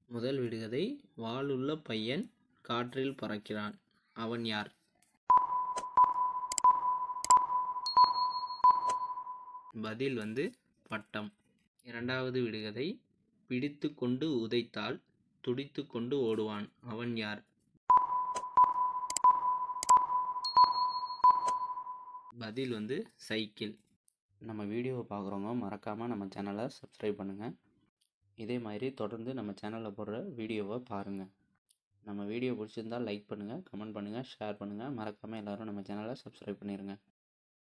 முதல் விடுகதை வாலுள்ள பையன் காற்றில் பறக்கிறான் அவன் யார் பதில் வந்து பட்டம் இரண்டாவது விடுகதை பிடித்து கொண்டு உதைத்தால் துடித்து கொண்டு ஓடுவான் அவன் யார் பதில் வந்து சைக்கிள் நம்ம வீடியோவை பார்க்குறவங்க மறக்காமல் நம்ம சேனலை சப்ஸ்கிரைப் பண்ணுங்கள் இதே மாதிரி தொடர்ந்து நம்ம சேனலில் போடுற வீடியோவை பாருங்கள் நம்ம வீடியோ பிடிச்சிருந்தால் லைக் பண்ணுங்கள் கமெண்ட் பண்ணுங்கள் ஷேர் பண்ணுங்கள் மறக்காமல் எல்லோரும் நம்ம சேனலை சப்ஸ்கிரைப் பண்ணிடுங்க